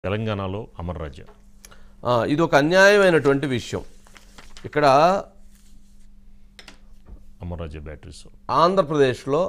తెలంగాణలో అమర్ రాజ్య ఆ, ఇది ఒక అన్యాయమైనటువంటి విషయం ఇక్కడ అమర్ రాజ్య బ్యాటరీస్ ఆంధ్రప్రదేశ్లో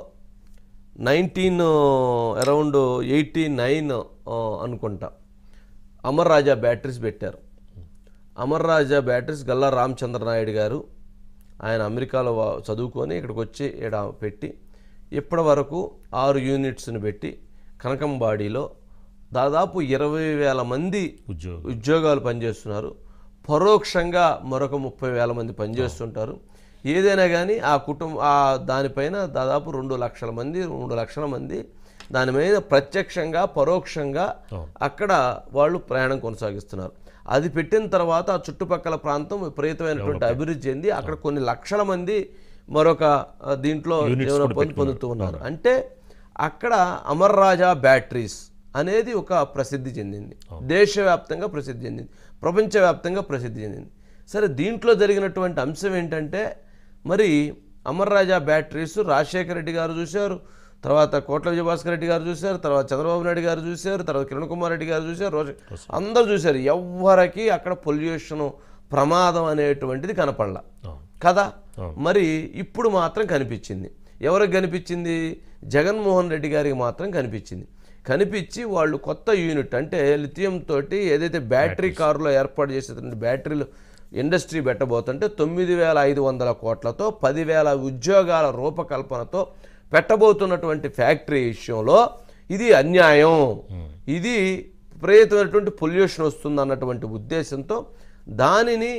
నైన్టీన్ అరౌండ్ ఎయిటీ నైన్ అనుకుంటా అమర్ రాజా బ్యాటరీస్ పెట్టారు అమర్ రాజా బ్యాటరీస్ గల్లా రామచంద్ర నాయుడు గారు ఆయన అమెరికాలో వా- చదువుకొని ఇక్కడికి వచ్చి ఇక్కడ పెట్టి ఇప్పటి వరకు ఆరు యూనిట్స్ని పెట్టి కనకంబాడిలో దాదాపు ఇరవై వేల మంది ఉద్యోగం ఉద్యోగాలు పనిచేస్తున్నారు పరోక్షంగా మరొక ముప్పై వేల మంది పనిచేస్తుంటారు ఏదైనా కానీ ఆ కుటుంబ ఆ దానిపైన దాదాపు రెండు లక్షల మంది రెండు లక్షల మంది దాని మీద ప్రత్యక్షంగా పరోక్షంగా అక్కడ వాళ్ళు ప్రయాణం కొనసాగిస్తున్నారు అది పెట్టిన తర్వాత ఆ చుట్టుపక్కల ప్రాంతం విపరీతమైనటువంటి అభివృద్ధి చెంది అక్కడ కొన్ని లక్షల మంది మరొక ఆ, దీంట్లో జీవనోపాధి పొందుతూ ఉన్నారు అంటే అక్కడ అమర్ రాజా బ్యాటరీస్ అనేది ఒక ప్రసిద్ధి చెందింది దేశవ్యాప్తంగా ప్రసిద్ధి చెందింది ప్రపంచవ్యాప్తంగా ప్రసిద్ధి చెందింది సరే దీంట్లో జరిగినటువంటి అంశం ఏంటంటే మరి అమర్ రాజా బ్యాటరీస్ రాజశేఖర రెడ్డి గారు చూశారు తర్వాత కోట్ల విజయభాస్కర్ రెడ్డి గారు చూశారు తర్వాత చంద్రబాబు నాయుడు గారు చూశారు తర్వాత కిరణ్ కుమార్ రెడ్డి గారు చూశారు రోజు అందరూ చూశారు ఎవ్వరికి అక్కడ పొల్యూషన్ ప్రమాదం అనేటువంటిది కనపడలా అవును. కదా మరి ఇప్పుడు మాత్రం కనిపించింది ఎవరికి కనిపించింది జగన్మోహన్ రెడ్డి గారికి మాత్రం కనిపించింది కనిపించి వాళ్ళు కొత్త యూనిట్ అంటే లిథియం తోటి ఏదైతే బ్యాటరీ కారులో ఏర్పాటు చేసేటువంటి బ్యాటరీలు ఇండస్ట్రీ పెట్టబోతుంటే తొమ్మిది వేల ఐదు వందల కోట్లతో పదివేల ఉద్యోగాల రూపకల్పనతో పెట్టబోతున్నటువంటి ఫ్యాక్టరీ విషయంలో ఇది అన్యాయం ఇది విపరీతమైనటువంటి పొల్యూషన్ వస్తుంది అన్నటువంటి ఉద్దేశంతో దానిని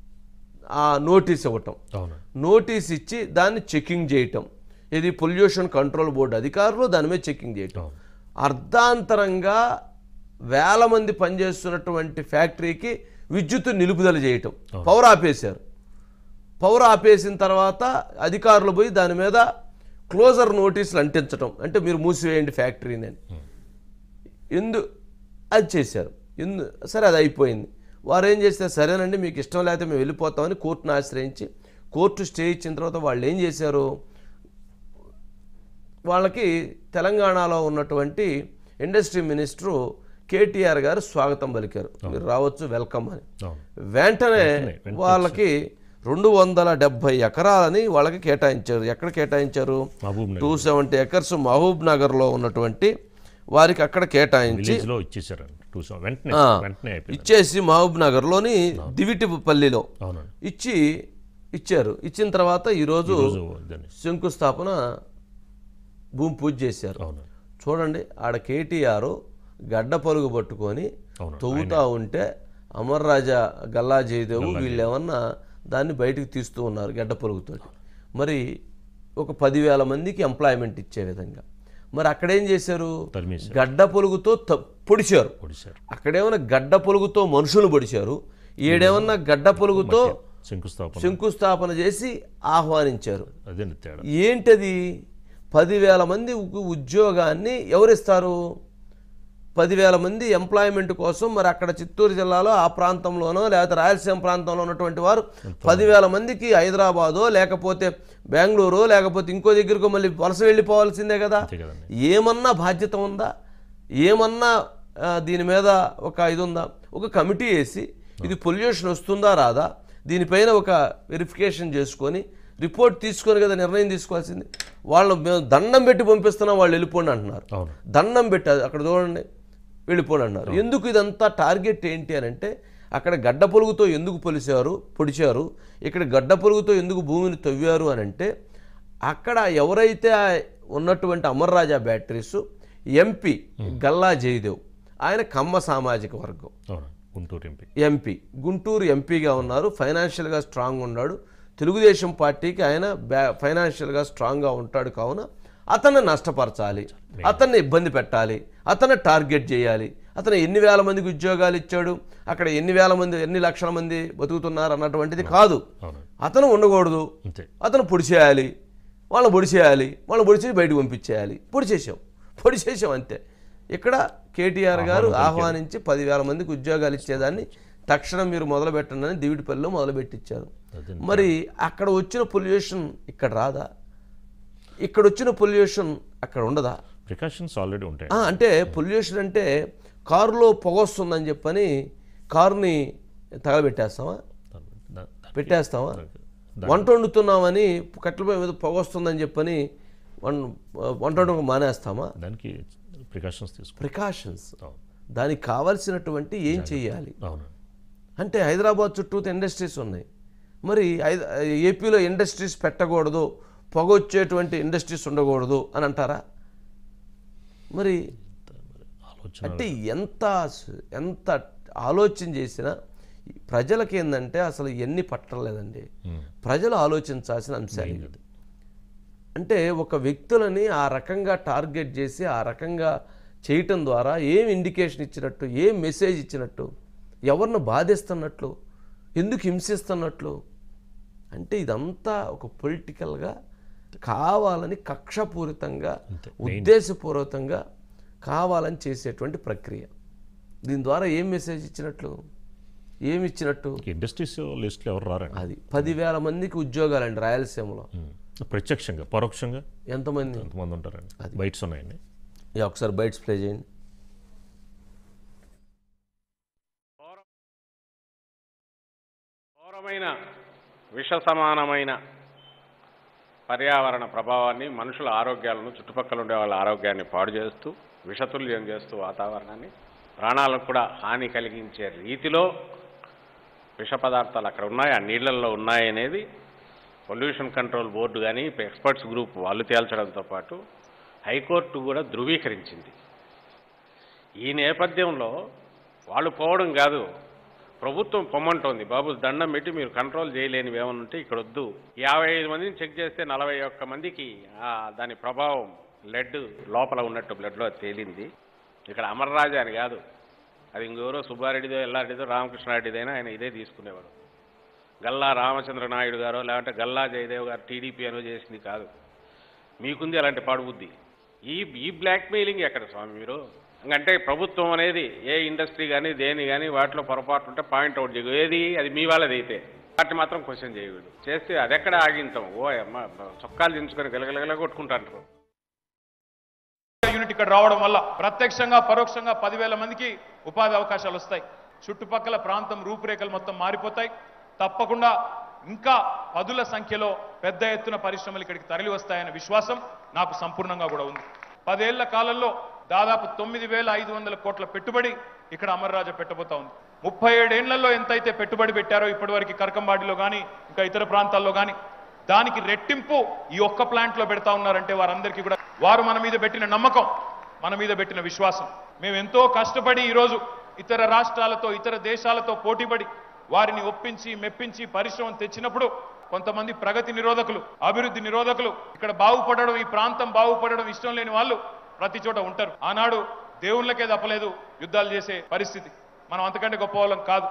ఆ నోటీస్ ఇవ్వటం అవును నోటీస్ ఇచ్చి దాన్ని చెకింగ్ చేయటం ఇది పొల్యూషన్ కంట్రోల్ బోర్డు అధికారులు దాని మీద చెకింగ్ చేయటం అవును. అర్ధాంతరంగా వేల మంది పనిచేస్తున్నటువంటి ఫ్యాక్టరీకి విద్యుత్ నిలుపుదల చేయటం పవర్ ఆపేశారు పవర్ ఆపేసిన తర్వాత అధికారులు పోయి దాని మీద క్లోజర్ నోటీసులు అంటించటం అంటే మీరు మూసివేయండి ఫ్యాక్టరీని అని ఎందు అది చేశారు ఎందు సరే అది అయిపోయింది వారు ఏం చేస్తారు సరేనండి మీకు ఇష్టం లేకపోతే మేము వెళ్ళిపోతామని కోర్టును ఆశ్రయించి కోర్టు స్టే ఇచ్చిన తర్వాత వాళ్ళు ఏం చేశారు వాళ్ళకి తెలంగాణలో ఉన్నటువంటి ఇండస్ట్రీ మినిస్టరు కేటీఆర్ గారు స్వాగతం పలికారు మీరు రావచ్చు వెల్కమ్ అని అవును వెంటనే వెంటనే వాళ్ళకి రెండు వందల డెబ్భై ఎకరాలని వాళ్ళకి కేటాయించారు ఎక్కడ కేటాయించారు Mahabubnagar two seventy acres మహబూబ్ నగర్లో ఉన్నటువంటి వారికి అక్కడ కేటాయించి విలేజ్ లో ఇచ్చేసారండి టూ సెవెన్ వెంటనే ఆ. వెంటనే అయిపోయింది ఇచ్చేసి మహబూబ్ నగర్లోని దివిటిపల్లిలో అవునండి ఇచ్చి ఇచ్చారు ఇచ్చిన తర్వాత ఈరోజు రోజు దాన్ని శంకుస్థాపన భూమి పూజ చేశారు అవును చూడండి ఆడ కేటీఆర్ గడ్డ పలుగు పట్టుకొని అవును తవ్వుతా ఉంటే అమర్ రాజా గల్లా జయదేవు వీళ్ళు ఏమన్నా దాన్ని బయటికి తీస్తూ ఉన్నారు గడ్డ పలుగుతో మరి ఒక పదివేల మందికి ఎంప్లాయ్మెంట్ ఇచ్చే విధంగా మరి అక్కడేం చేశారు తరిమేశారు గడ్డ పొలుగుతో త- పొడిచారు పొడిశారు అక్కడేమన్నా గడ్డ పొలుగుతో మనుషులు పొడిచారు ఈడేమన్నా గడ్డ పొలుగుతో శంకుస్థాపన శంకుస్థాపన చేసి ఆహ్వానించారు అదే తేడా ఏంటది పదివేల మంది ఉ- ఉద్యోగాన్ని ఎవరిస్తారు పదివేల మంది ఎంప్లాయ్మెంట్ కోసం మరి అక్కడ చిత్తూరు జిల్లాలో ఆ ప్రాంతంలోనో లేకపోతే రాయలసీమ ప్రాంతంలో ఉన్నటువంటి వారు పదివేల మందికి హైదరాబాదో లేకపోతే బెంగళూరు లేకపోతే ఇంకో దగ్గరకు మళ్ళీ వలస వెళ్ళిపోవాల్సిందే కదా అంతే కదండి ఏమన్నా బాధ్యత ఉందా ఏమన్నా ఆ, దీని మీద ఒక ఇది ఉందా ఒక కమిటీ వేసి ఇది పొల్యూషన్ వస్తుందా రాదా దీనిపైన ఒక వెరిఫికేషన్ చేసుకొని రిపోర్ట్ తీసుకొని కదా నిర్ణయం తీసుకోవాల్సింది వాళ్ళు మేము దండం పెట్టి పంపిస్తున్నాం వాళ్ళు వెళ్ళిపోండి అంటున్నారు అవును దండం పెట్టి అది అక్కడ చూడండి వెళ్ళిపోండి అన్నారు ఎందుకు ఇదంతా టార్గెట్ ఏంటి అని అంటే అక్కడ గడ్డ పొలుగుతో ఎందుకు పొలిచారు పొడిచారు ఇక్కడ గడ్డ పొలుగుతో ఎందుకు భూమిని తవ్వారు అని అంటే అక్కడ ఎవరైతే ఆ ఉన్నటువంటి అమర్ రాజా బ్యాటరీస్ ఎంపీ గల్లా జయదేవ్ ఆయన కమ్మ సామాజిక వర్గం అవును గుంటూరు ఎంపీ ఎంపీ గుంటూరు ఎంపీగా ఉన్నారు ఫైనాన్షియల్గా స్ట్రాంగ్ ఉన్నాడు తెలుగుదేశం పార్టీకి ఆయన బ్యా ఫైనాన్షియల్గా స్ట్రాంగ్గా ఉంటాడు కావున అతన్ని నష్టపరచాలి అతన్ని ఇబ్బంది పెట్టాలి అతన్ని టార్గెట్ చేయాలి అతను ఎన్ని వేల మందికి ఉద్యోగాలు ఇచ్చాడు అక్కడ ఎన్ని వేల మంది ఎన్ని లక్షల మంది బతుకుతున్నారు అన్నటువంటిది కాదు అవును అతను ఉండకూడదు అంతే అతను పొడి చేయాలి వాళ్ళని పొడి చేయాలి వాళ్ళని పొడిచి బయటకు పంపించేయాలి పొడి చేసాం పొడి చేసాం అంతే ఇక్కడ కేటీఆర్ గారు ఆహ్వానించి పదివేల మందికి ఉద్యోగాలు ఇచ్చేదాన్ని తక్షణం మీరు మొదలు పెట్టండి అని దివిటిపల్లిలో మొదలు పెట్టించారు అదే మరి అక్కడ వచ్చిన పొల్యూషన్ ఇక్కడ రాదా ఇక్కడ వచ్చిన పొల్యూషన్ అక్కడ ఉండదా ప్రికాషన్స్ ఆల్రెడీ ఉంటాయి ఆ, అంటే పొల్యూషన్ అంటే కారులో పొగ వస్తుందని చెప్పని కారుని తగలబెట్టేస్తామా దాని- దా- దా- పెట్టేస్తామా దా- వంట వండుతున్నామని కట్టెల పొయ్యి మీద పొగ వస్తుందని చెప్పని వన్ వంట వండడం మానేస్తామా దానికి ప్రికాషన్స్ తీసుకో ప్రికాషన్స్ అవును దానికి కావాల్సినటువంటి ఏం చేయాలి అవును అంటే హైదరాబాద్ చుట్టూ ఇండస్ట్రీస్ ఉన్నాయి మరి హైద- ఏపీలో ఇండస్ట్రీస్ పెట్టకూడదు పొగ వచ్చేటువంటి ఇండస్ట్రీస్ ఉండకూడదు అని అంటారా మరి ఆలోచన అంటే ఎంత స- ఎంత ఆలోచన చేసినా ఈ ప్రజలకి ఏంటంటే అసలు ఎన్ని పట్టలేదండి ఉమ్. ప్రజలు ఆలోచించాల్సిన అంశాలు ఇవి. అది. అంటే ఒక వ్యక్తులని ఆ రకంగా టార్గెట్ చేసి ఆ రకంగా చేయటం ద్వారా ఏం ఇండికేషన్ ఇచ్చినట్టు ఏం మెసేజ్ ఇచ్చినట్టు ఎవరిని బాధిస్తున్నట్లు ఎందుకు హింసిస్తున్నట్లు అంటే ఇదంతా ఒక పొలిటికల్గా కావాలని కక్షపూరితంగా అంతే. ఉద్దేశపూర్వకంగా కావాలని చేసేటువంటి ప్రక్రియ దీని ద్వారా ఏం మెసేజ్ ఇచ్చినట్లు ఏమి ఇచ్చినట్టు ఇండస్ట్రీస్ లిస్ట్లో ఎవరు రారండి అది పదివేల మందికి ఉద్యోగాలండి రాయలసీమలో ఉమ్. ప్రత్యక్షంగా పరోక్షంగా ఎంతమంది ఎంతమంది ఉంటారండి బైట్స్ ఉన్నాయండి ఇక ఒకసారి బైట్స్ ప్లే చేయండి ఘోరమైన విష సమానమైన పర్యావరణ ప్రభావాన్ని మనుషుల ఆరోగ్యాలను చుట్టుపక్కల ఉండే వాళ్ళ ఆరోగ్యాన్ని పాడు చేస్తూ విషతుల్యం చేస్తూ వాతావరణాన్ని ప్రాణాలకు కూడా హాని కలిగించే రీతిలో విష పదార్థాలు అక్కడ ఉన్నాయి ఆ నీళ్లలో ఉన్నాయనేది పొల్యూషన్ కంట్రోల్ బోర్డు కానీ ఎక్స్పర్ట్స్ గ్రూప్ వాళ్ళు తేల్చడంతో పాటు హైకోర్టు కూడా ధృవీకరించింది ఈ నేపథ్యంలో వాళ్ళు పోవడం కాదు ప్రభుత్వం పొమ్మంటోంది బాబు దండం పెట్టి మీరు కంట్రోల్ చేయలేనివి ఏమైనా ఉంటే ఇక్కడ వద్దు యాభై ఐదు మందిని చెక్ చేస్తే నలభై ఒక్క మందికి ఆ, దాని ప్రభావం లెడ్ లోపల ఉన్నట్టు బ్లడ్లో తేలింది ఇక్కడ అమర్రాజా అని కాదు అది ఇంకెవరో సుబ్బారెడ్డిదో ఎల్లారెడ్డిదో రామకృష్ణారెడ్డిదైనా ఆయన ఇదే తీసుకునేవాడు గల్లా రామచంద్ర నాయుడు గారో లేదంటే గల్లా జయదేవ్ గారు టీడీపీ అనో చేసింది కాదు మీకుంది అలాంటి పాడుబుద్ధి ఈ ఈ బ్లాక్మెయిలింగ్ ఎక్కడ స్వామి మీరు అంటే ప్రభుత్వం అనేది ఏ ఇండస్ట్రీ కానీ దేని కానీ వాటిలో పొరపాటు ఉంటే పాయింట్ అవుట్ చేయదు ఏది అది మీ వాళ్ళది అయితే వాటిని మాత్రం క్వశ్చన్ చేయకూడదు చేస్తే అది ఎక్కడ ఆగింతాం ఓ అమ్మ చొక్కాలు దించుకొని గలగలగల కొట్టుకుంటాంటారు యూనిట్ ఇక్కడ రావడం వల్ల ప్రత్యక్షంగా పరోక్షంగా పదివేల మందికి ఉపాధి అవకాశాలు వస్తాయి చుట్టుపక్కల ప్రాంతం రూపురేఖలు మొత్తం మారిపోతాయి తప్పకుండా ఇంకా పదుల సంఖ్యలో పెద్ద ఎత్తున పరిశ్రమలు ఇక్కడికి తరలి వస్తాయనే విశ్వాసం నాకు సంపూర్ణంగా కూడా ఉంది పదేళ్ల కాలంలో దాదాపు తొమ్మిది వేల ఐదు వందల కోట్ల పెట్టుబడి ఇక్కడ అమర్రాజా పెట్టబోతా ఉంది ముప్పై ఏడేళ్లలో ఎంతైతే పెట్టుబడి పెట్టారో ఇప్పటివరకు కరకంబాడిలో కానీ ఇంకా ఇతర ప్రాంతాల్లో కానీ దానికి రెట్టింపు ఈ ఒక్క ప్లాంట్ లో పెడతా ఉన్నారంటే వారందరికీ కూడా వారు మన మీద పెట్టిన నమ్మకం మన మీద పెట్టిన విశ్వాసం మేము ఎంతో కష్టపడి ఈరోజు ఇతర రాష్ట్రాలతో ఇతర దేశాలతో పోటీపడి వారిని ఒప్పించి మెప్పించి పరిశ్రమ తెచ్చినప్పుడు కొంతమంది ప్రగతి నిరోధకులు అభివృద్ధి నిరోధకులు ఇక్కడ బాగుపడడం ఈ ప్రాంతం బాగుపడడం ఇష్టం లేని వాళ్ళు ప్రతి చోట ఉంటారు ఆనాడు దేవుళ్ళకే తప్పలేదు యుద్ధాలు చేసే పరిస్థితి మనం అంతకంటే గొప్ప వాళ్ళం కాదు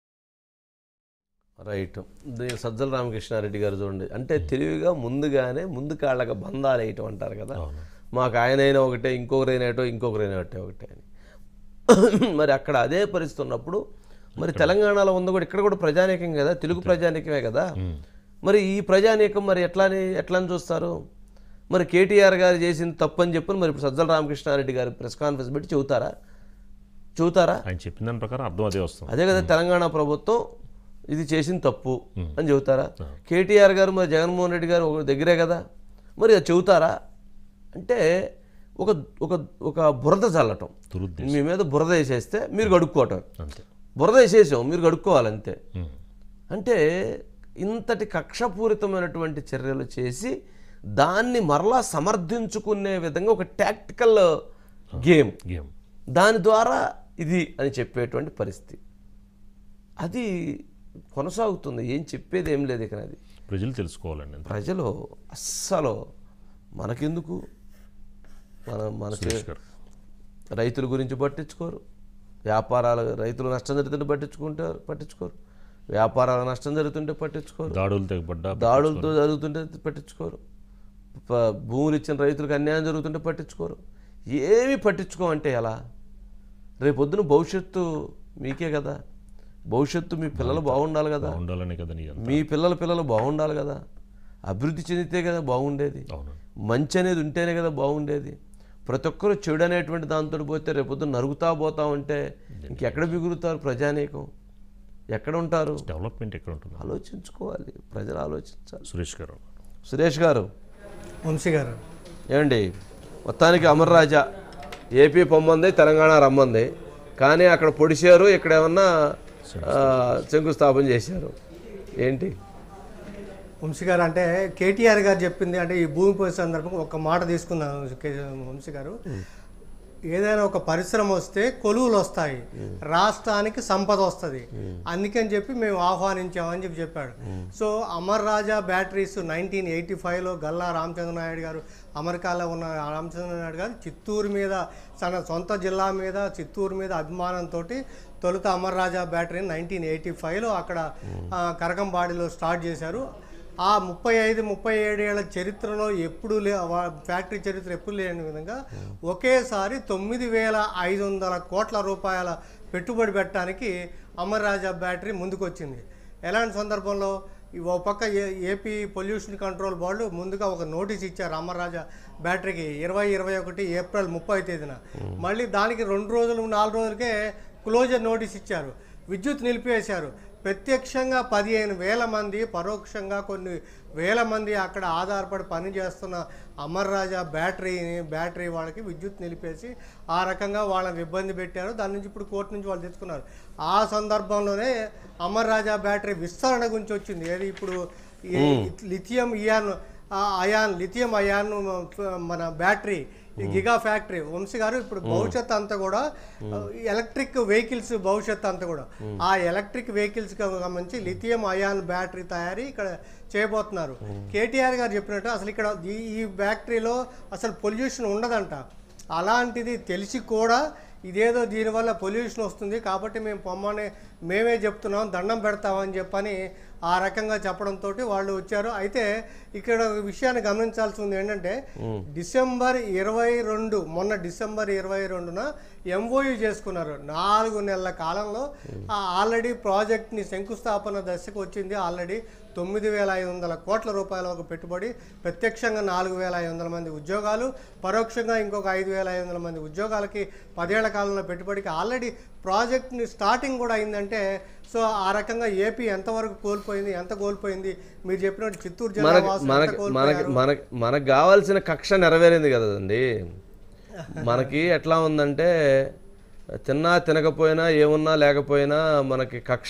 రైట్ దీని సజ్జల రామకృష్ణారెడ్డి గారు చూడండి అంటే తెలివిగా ముందుగానే ముందు కాళ్ళగా బంధాలు వేయటం అంటారు కదా అవును. మాకు ఆయనైనా ఒకటే ఇంకొకరైనా ఒకటే ఇంకొకరైనా ఒకటే ఒకటే అని మరి అక్కడ అదే పరిస్థితి ఉన్నప్పుడు మరి తెలంగాణలో ఉంది కూడా ఇక్కడ కూడా ప్రజానీకం కదా తెలుగు ప్రజానీకమే కదా మరి ఈ ప్రజానీకం మరి ఎట్లాని ఎట్లని చూస్తారు మరి కేటీఆర్ గారు చేసింది తప్పు అని చెప్పి మరి ఇప్పుడు సజ్జల రామకృష్ణారెడ్డి గారు ప్రెస్ కాన్ఫరెన్స్ పెట్టి చెబుతారా చెబుతారా ఆయన చెప్పిన దాని ప్రకారం అర్థం అదే వస్తుంది అదే కదా తెలంగాణ ప్రభుత్వం ఇది చేసింది తప్పు అని చెబుతారా కేటీఆర్ గారు మరి జగన్మోహన్ రెడ్డి గారు ఒక దగ్గరే కదా మరి అది చెబుతారా అంటే ఒక ఒక ఒక బురద చల్లటం దురుద్దేశం మీ మీద బురద వేసేస్తే మీరు కడుక్కోవటం అంతే బురద వేసేసాం మీరు కడుక్కోవాలంతే ఉమ్. అంటే ఇంతటి కక్షపూరితమైనటువంటి చర్యలు చేసి దాన్ని మరలా సమర్థించుకునే విధంగా ఒక టాక్టికల్ గేమ్ గేమ్ దాని ద్వారా ఇది అని చెప్పేటువంటి పరిస్థితి అది కొనసాగుతుంది ఏం చెప్పేది ఏం లేదు ఇక్కడ అది ప్రజలు తెలుసుకోవాలండి అంతే. ప్రజలు అస్సలు మనకెందుకు మన మన చే- సురేష్ గారు రైతుల గురించి పట్టించుకోరు వ్యాపారాలు రైతులు నష్టం జరుగుతుంటే పట్టించుకుంటారు పట్టించుకోరు వ్యాపారాల నష్టం జరుగుతుంటే పట్టించుకోరు దాడులు తెగబడ్డా దాడులతో జరుగుతుంటే పట్టించుకోరు ప- భూములు ఇచ్చిన రైతులకు అన్యాయం జరుగుతుంటే పట్టించుకోరు ఏమి పట్టించుకోమంటే ఎలా రేపొద్దున భవిష్యత్తు మీకే కదా భవిష్యత్తు మీ పిల్లలు బాగుండాలి కదా ఉండాలని కదా నీ అంత మీ పిల్లల పిల్లలు బాగుండాలి కదా అభివృద్ధి చెందితే కదా బాగుండేది అవును మంచి అనేది ఉంటేనే కదా బాగుండేది ప్రతి ఒక్కరు చెడు అనేటువంటి దాంతో పోతే రేపొద్దు నరుగుతా పోతా ఉంటే ఇంకెక్కడ బిగురుతారు ప్రజానీకం ఎక్కడ ఉంటారు డెవలప్మెంట్ ఎక్కడ ఉంటుంది ఆలోచించుకోవాలి ప్రజలు ఆలోచించాలి సురేష్ గారు సురేష్ గారు వంశీ గారు ఏమండి మొత్తానికి అమర్ రాజా ఏపీ పొమ్మంది తెలంగాణ రమ్మంది కానీ అక్కడ పొడిచారు ఇక్కడ ఏమన్నా ఆ, శంకుస్థాపన చేశారు ఏంటి వంశీ గారు అంటే కేటీఆర్ గారు చెప్పింది అంటే ఈ భూమి పూజ సందర్భంగా ఒక మాట తీసుకున్నాను కే- వంశీ గారు ఏదైనా ఒక పరిశ్రమ వస్తే కొలువులు వస్తాయి రాష్ట్రానికి సంపద వస్తుంది అందుకని చెప్పి మేము ఆహ్వానించామని చెప్పి చెప్పాడు so Amar Raja batteries nineteen eighty ఫైవ్లో గల్లా రామచంద్ర నాయుడు గారు అమెరికాలో ఉన్న రామచంద్ర నాయుడు గారు చిత్తూరు మీద తన సొంత జిల్లా మీద చిత్తూరు మీద అభిమానంతో తొలుత అమర్ రాజా బ్యాటరీని నైన్టీన్ ఎయిటీ ఫైవ్లో అక్కడ ఆ, కరకంబాడిలో స్టార్ట్ చేశారు ఆ ముప్పై ఐదు ముప్పై ఏడు ఏళ్ల చరిత్రలో ఎప్పుడు లే వా- ఫ్యాక్టరీ చరిత్ర ఎప్పుడు లేని విధంగా ఒకేసారి తొమ్మిది వేల ఐదు వందల కోట్ల రూపాయల పెట్టుబడి పెట్టడానికి అమర్ రాజా బ్యాటరీ ముందుకొచ్చింది ఎలాంటి సందర్భంలో ఈ ఓ పక్క ఏ ఏపీ పొల్యూషన్ కంట్రోల్ బోర్డు ముందుగా ఒక నోటీస్ ఇచ్చారు అమర్ రాజా బ్యాటరీకి ఇరవై ఇరవై ఒకటి ఏప్రిల్ ముప్పై తేదీన మళ్ళీ దానికి రెండు రోజులు నాలుగు రోజులకే క్లోజర్ నోటీస్ ఇచ్చారు విద్యుత్ నిలిపివేశారు ప్రత్యక్షంగా పదిహేను వేల మంది పరోక్షంగా కొన్ని వేల మంది అక్కడ ఆధారపడి పనిచేస్తున్న అమర్ రాజా బ్యాటరీని బ్యాటరీ వాళ్ళకి విద్యుత్ నిలిపేసి ఆ రకంగా వాళ్ళని ఇబ్బంది పెట్టారు దాని నుంచి ఇప్పుడు కోర్టు నుంచి వాళ్ళు తెచ్చుకున్నారు ఆ సందర్భంలోనే అమర్ రాజా బ్యాటరీ విస్తరణ గురించి వచ్చింది ఏది ఇప్పుడు ఈ లిథియం ఇయాన్ ఆ అయాన్ లిథియం అయాన్ మన బ్యాటరీ ఈ గిగా ఫ్యాక్టరీ వంశీ గారు ఇప్పుడు భవిష్యత్ అంతా కూడా ఎలక్ట్రిక్ వెహికల్స్ భవిష్యత్ అంతా కూడా ఆ ఎలక్ట్రిక్ వెహికల్స్ సంబంధించి లిథియం అయాన్ బ్యాటరీ తయారీ ఇక్కడ చేయబోతున్నారు కేటీఆర్ గారు చెప్పినట్టు అసలు ఇక్కడ ఈ ఈ ఫ్యాక్టరీలో అసలు పొల్యూషన్ ఉండదంట అలాంటిది తెలిసి కూడా ఇదేదో దీనివల్ల పొల్యూషన్ వస్తుంది కాబట్టి మేము పొమ్మని మేమే చెప్తున్నాం దండం పెడతామని చెప్పని ఆ రకంగా చెప్పడంతో వాళ్ళు వచ్చారు అయితే ఇక్కడ ఒక విషయాన్ని గమనించాల్సి ఉంది ఏంటంటే డిసెంబర్ ఇరవై రెండు మొన్న డిసెంబర్ ఇరవై రెండున ఎంఓయు చేసుకున్నారు నాలుగు నెలల కాలంలో ఆ ఆల్రెడీ ప్రాజెక్ట్ని శంకుస్థాపన దశకు వచ్చింది ఆల్రెడీ తొమ్మిది వేల ఐదు వందల కోట్ల రూపాయల ఒక పెట్టుబడి ప్రత్యక్షంగా నాలుగు వేల ఐదు వందల మంది ఉద్యోగాలు పరోక్షంగా ఇంకొక ఐదు వేల ఐదు వందల మంది ఉద్యోగాలకి పదేళ్ల కాలంలో పెట్టుబడికి ఆల్రెడీ ప్రాజెక్ట్ని స్టార్టింగ్ కూడా అయిందంటే సో ఆ రకంగా ఏపీ ఎంతవరకు కోల్పోయింది ఎంత కోల్పోయింది మీరు చెప్పినట్టు చిత్తూరు జిల్లా మనకి వాసులు ఎంత మనకి మనకి కోల్పోయారు? మనకి మనకు కావాల్సిన కక్ష నెరవేరింది కదండి మనకి ఎట్లా ఉందంటే తిన్నా తినకపోయినా ఏమున్నా లేకపోయినా మనకి కక్ష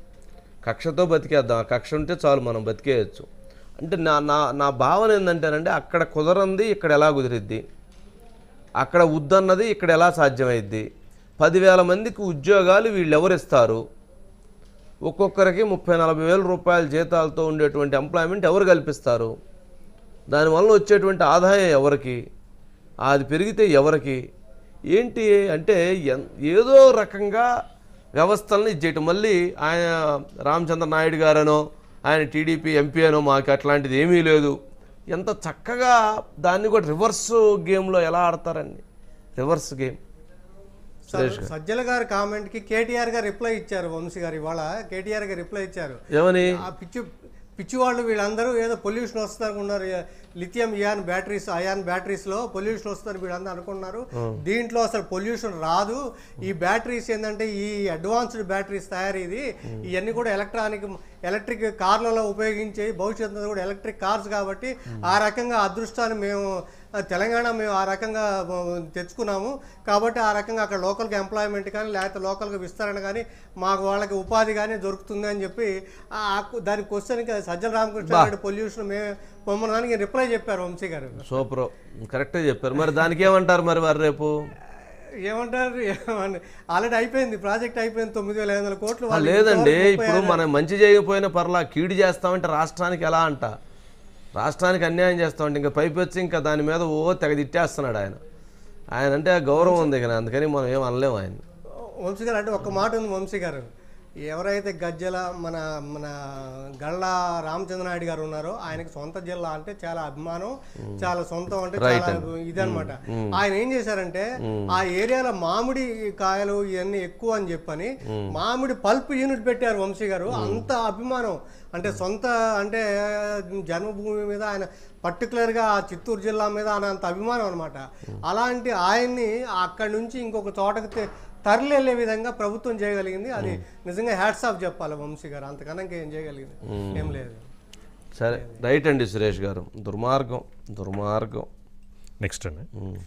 కక్షతో బతికేద్దాం ఆ కక్ష ఉంటే చాలు మనం బతికేయచ్చు అంటే నా నా నా భావన ఏంటంటేనంటే అక్కడ కుదరంది ఇక్కడ ఎలా కుదిరిద్ది అక్కడ ఉద్దన్నది ఇక్కడ ఎలా సాధ్యమైద్ది పదివేల మందికి ఉద్యోగాలు వీళ్ళు ఎవరిస్తారు ఒక్కొక్కరికి ముప్పై నలభై వేల రూపాయల జీతాలతో ఉండేటువంటి ఎంప్లాయ్మెంట్ ఎవరు కల్పిస్తారు దానివల్ల వచ్చేటువంటి ఆదాయం ఎవరికి అది పెరిగితే ఎవరికి ఏంటి అంటే ఎన్- ఏదో రకంగా వ్యవస్థలను ఇచ్చేయటం మళ్ళీ ఆయన రామచంద్ర నాయుడు గారనో ఆయన టీడీపీ ఎంపీ అనో మాకు అట్లాంటిది ఏమీ లేదు ఎంత చక్కగా దాన్ని కూడా రివర్స్ గేమ్లో ఎలా ఆడతారండి రివర్స్ గేమ్ సురేష్ గారు సజ్జల గారి కామెంట్ కి కేటీఆర్ గారు రిప్లై ఇచ్చారు వంశీ గారు ఇవాళ కేటీఆర్ గారు రిప్లై ఇచ్చారు ఏమని ఆ పిచ్చి పిచ్చి వాళ్ళు వీళ్ళందరూ ఏదో పొల్యూషన్ వస్తుంది అనుకున్నారు lithium ion batteries ion batteries లో పొల్యూషన్ వస్తుంది వీళ్ళందరూ అనుకున్నారు దీంట్లో అసలు పొల్యూషన్ రాదు ఈ బ్యాటరీస్ ఏంటంటే ఈ అడ్వాన్స్డ్ బ్యాటరీస్ తయారీ ఇది ఇవన్నీ కూడా ఎలక్ట్రానిక్ ఎలక్ట్రిక్ కార్లలో ఉపయోగించే భవిష్యత్తులో కూడా ఎలక్ట్రిక్ కార్స్ కాబట్టి ఆ రకంగా అదృష్టాన్ని మేము ఆ, తెలంగాణ మేము ఆ రకంగా ఆ, తెచ్చుకున్నాము కాబట్టి ఆ రకంగా అక్కడ లోకల్గా ఎంప్లాయ్మెంట్ కానీ లేకపోతే లోకల్గా విస్తరణ కానీ మాకు వాళ్ళకి ఉపాధి కానీ దొరుకుతుంది అని చెప్పి ఆ ఆ- దాని క్వశ్చన్కి సజ్జల రామకృష్ణ పొల్యూషన్ మేము పొమ్మడానికి రిప్లై చెప్పారు వంశీ గారు సూపర్ కరెక్టే చెప్పారు మరి దానికి ఏమంటారు మరి వారు రేపు ఏమంటారు ఆల్రెడీ అయిపోయింది ప్రాజెక్ట్ అయిపోయింది తొమ్మిది వేల ఐదు వందల కోట్లు ఆ, వాళ్ళు లేదండి ఇంతవరకు ముప్పై ఇప్పుడు ఆరు- మనం మంచి చేయకపోయినా పర్లా కీడు చేస్తామంటే రాష్ట్రానికి ఎలా అంట రాష్ట్రానికి అన్యాయం చేస్తామంటే ఇంకా పైపు వచ్చి ఇంకా దాని మీద ఓ తెగ తిట్టేస్తున్నాడు ఆయన ఆయన అంటే ఆ గౌరవం ఉంది కదా అందుకని మనం ఏం అనలేము ఆయన వంశీ గారు అంటే ఒక్క మాట ఉంది వంశీ గారు ఎవరైతే గజ్జల మన మన గళ్ళ రామచంద్రనాయుడు గారు ఉన్నారో ఆయనకి సొంత జిల్లా అంటే చాలా అభిమానం చాలా సొంతం అంటే చాలా ఇదనమాట ఆయన ఏం చేశారంటే ఆ ఏరియాలో మామిడి కాయలు ఇవన్నీ ఎక్కువ అని చెప్పని మామిడి పల్ప్ యూనిట్ పెట్టారు వంశీ గారు అంత అభిమానం అంటే సొంత అంటే జన్మభూమి మీద ఆయన పర్టికులర్గా చిత్తూరు జిల్లా మీద ఆయన అంత అభిమానం అనమాట అలాంటి ఆయన్ని అక్కడి నుంచి ఇంకొక చోటకి తె- తరలి వెళ్ళే విధంగా ప్రభుత్వం చేయగలిగింది అది నిజంగా హ్యాట్స్ ఆఫ్ చెప్పాలి వంశీ గారు అంతకన్నా ఇంకేం చేయగలిగింది ఏం లేదు సరే రైట్ అండి సురేష్ గారు దుర్మార్గం దుర్మార్గం నెక్స్ట్ అండి